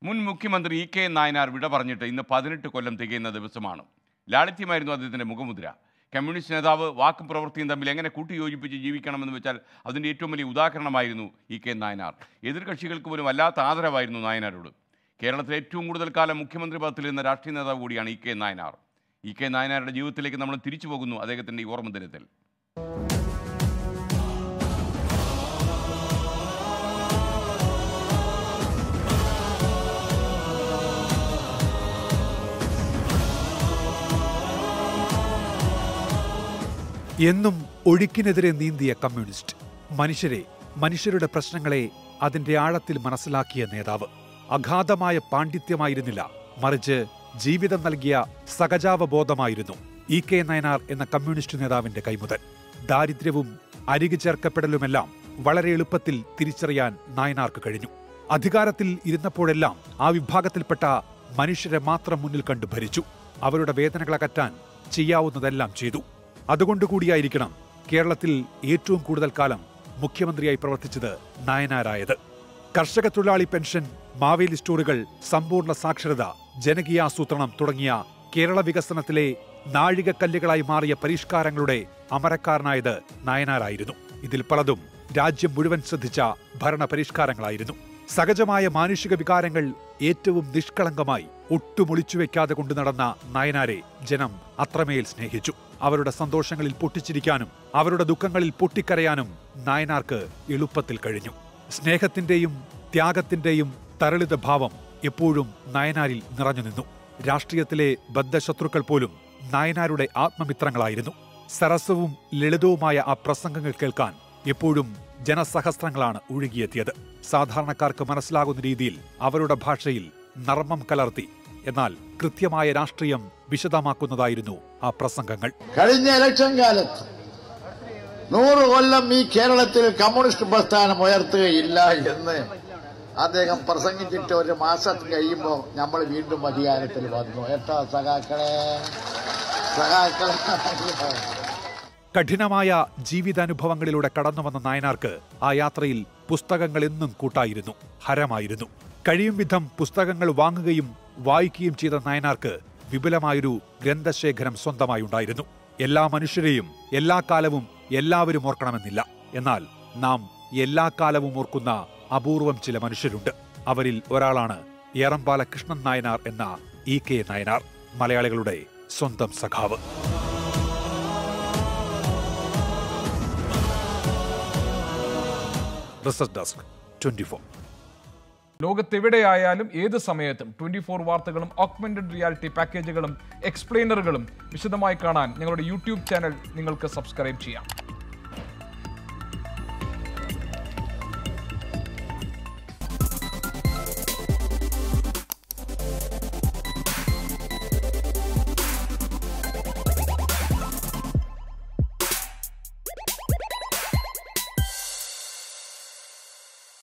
മുൻ മുഖ്യമന്ത്രി E K Nayanar വിട പറഞ്ഞിട്ട് ഇന്ന് പതിനെട്ട് കൊല്ലം തികയുന്ന ദിവസമാണ് ലാളിത്യമായിരുന്നു അദ്ദേഹത്തിൻ്റെ മുഖമുദ്ര കമ്മ്യൂണിസ്റ്റ് നേതാവ് വാക്കും പ്രവൃത്തിയും തമ്മിൽ എങ്ങനെ കൂട്ടിയോജിപ്പിച്ച് ജീവിക്കണമെന്ന് വെച്ചാൽ അതിൻ്റെ ഏറ്റവും വലിയ ഉദാഹരണമായിരുന്നു ഇ കെ നായനാർ എതിർകക്ഷികൾക്ക് പോലും വല്ലാത്ത ആദരവായിരുന്നു നായനാരോട് കേരളത്തിലെ ഏറ്റവും കൂടുതൽ കാലം മുഖ്യമന്ത്രി പദത്തിലിരുന്ന രാഷ്ട്രീയ നേതാവ് കൂടിയാണ് E K Nayanar E K നായനാരുടെ ജീവിതത്തിലേക്ക് നമ്മൾ തിരിച്ചു പോകുന്നു അദ്ദേഹത്തിൻ്റെ ഈ ഓർമ്മ ദിനത്തിൽ എന്നും ഒഴുക്കിനെതിരെ നീന്തിയ കമ്മ്യൂണിസ്റ്റ് മനുഷ്യരെ മനുഷ്യരുടെ പ്രശ്നങ്ങളെ അതിന്റെ ആഴത്തിൽ മനസ്സിലാക്കിയ നേതാവ് അഗാധമായ പാണ്ഡിത്യമായിരുന്നില്ല മറിച്ച് ജീവിതം നൽകിയ സഹജാവബോധമായിരുന്നു ഇ കെ നയനാർ എന്ന കമ്മ്യൂണിസ്റ്റ് നേതാവിന്റെ കൈമുതൽ ദാരിദ്ര്യവും അരികു ചേർക്കപ്പെടലുമെല്ലാം വളരെ എളുപ്പത്തിൽ തിരിച്ചറിയാൻ നായനാർക്ക് കഴിഞ്ഞു അധികാരത്തിൽ ഇരുന്നപ്പോഴെല്ലാം ആ വിഭാഗത്തിൽപ്പെട്ട മനുഷ്യരെ മാത്രം മുന്നിൽ കണ്ടു ഭരിച്ചു അവരുടെ വേദനകൾ അകറ്റാൻ ചെയ്യാവുന്നതെല്ലാം ചെയ്തു അതുകൊണ്ടുകൂടിയായിരിക്കണം കേരളത്തിൽ ഏറ്റവും കൂടുതൽ കാലം മുഖ്യമന്ത്രിയായി പ്രവർത്തിച്ചത് നായനാരായത് കർഷക തൊഴിലാളി പെൻഷൻ മാവേലി സ്റ്റോറുകൾ സമ്പൂർണ്ണ സാക്ഷരത ജനകീയാസൂത്രണം തുടങ്ങിയ കേരള വികസനത്തിലെ നാഴികക്കല്ലുകളായി മാറിയ പരിഷ്കാരങ്ങളുടെ അമരക്കാരനായത് നായനാരായിരുന്നു ഇതിൽ പലതും രാജ്യം മുഴുവൻ ശ്രദ്ധിച്ച ഭരണ പരിഷ്കാരങ്ങളായിരുന്നു സഹജമായ മാനുഷിക വികാരങ്ങൾ ഏറ്റവും നിഷ്കളങ്കമായി ഒട്ടും ഒളിച്ചുവെക്കാതെ കൊണ്ടു നടന്ന നയനാരെ ജനം അത്രമേൽ സ്നേഹിച്ചു അവരുടെ സന്തോഷങ്ങളിൽ പൊട്ടിച്ചിരിക്കാനും അവരുടെ ദുഃഖങ്ങളിൽ പൊട്ടിക്കരയാനും നായനാർക്ക് എളുപ്പത്തിൽ കഴിഞ്ഞു സ്നേഹത്തിന്റെയും ത്യാഗത്തിന്റെയും തരളിത ഭാവം എപ്പോഴും നയനാരിൽ നിറഞ്ഞു നിന്നു രാഷ്ട്രീയത്തിലെ ബദ്ധശത്രുക്കൾ പോലും നായനാരുടെ ആത്മമിത്രങ്ങളായിരുന്നു സരസവും ലളിതവുമായ ആ പ്രസംഗങ്ങൾ കേൾക്കാൻ എപ്പോഴും ജനസഹസ്രങ്ങളാണ് ഒഴുകിയെത്തിയത് സാധാരണക്കാർക്ക് മനസ്സിലാകുന്ന രീതിയിൽ അവരുടെ ഭാഷയിൽ നർമ്മം കലർത്തി എന്നാൽ കൃത്യമായ രാഷ്ട്രീയം വിശദമാക്കുന്നതായിരുന്നു ആ പ്രസംഗങ്ങൾ കഴിഞ്ഞ ഇലക്ഷൻ കാലത്ത് നൂറ് കൊല്ലം ഈ കേരളത്തിൽ കമ്മ്യൂണിസ്റ്റ് പ്രസ്ഥാനം ഉയർത്തുകയില്ല എന്ന് അദ്ദേഹം പ്രസംഗിച്ചിട്ട് ഒരു മാസം കഴിയുമ്പോൾ നമ്മൾ വീണ്ടും അധികാരത്തിൽ വന്നു ഏട്ടാ സഖാക്കളെ സഖാക്കളെ കഠിനമായ ജീവിതാനുഭവങ്ങളിലൂടെ കടന്നുവന്ന നായനാർക്ക് ആ യാത്രയിൽ പുസ്തകങ്ങൾ എന്നും കൂട്ടായിരുന്നു ഹരമായിരുന്നു കഴിയും വിധം പുസ്തകങ്ങൾ വാങ്ങുകയും വായിക്കുകയും ചെയ്ത നായനാർക്ക് വിപുലമായൊരു ഗ്രന്ഥശേഖരം സ്വന്തമായി ഉണ്ടായിരുന്നു എല്ലാ മനുഷ്യരെയും എല്ലാ കാലവും എല്ലാവരും ഓർക്കണമെന്നില്ല എന്നാൽ നാം എല്ലാ കാലവും ഓർക്കുന്ന അപൂർവം ചില മനുഷ്യരുണ്ട് അവരിൽ ഒരാളാണ് ഏറമ്പാല കൃഷ്ണൻ നായനാർ എന്ന ഇ കെ നായനാർ മലയാളികളുടെ സ്വന്തം സഖാവ് റിസർച്ച് ഡെസ്ക് ട്വന്റി ഫോർ ലോകത്തെവിടെയായാലും ഏത് സമയത്തും ട്വന്റി ഫോർ വാർത്തകളും ഓഗ്മെന്റഡ് റിയാലിറ്റി പാക്കേജുകളും എക്സ്പ്ലെയിനറുകളും വിശദമായി കാണാൻ ഞങ്ങളുടെ യൂട്യൂബ് ചാനൽ നിങ്ങൾക്ക് സബ്സ്ക്രൈബ് ചെയ്യാം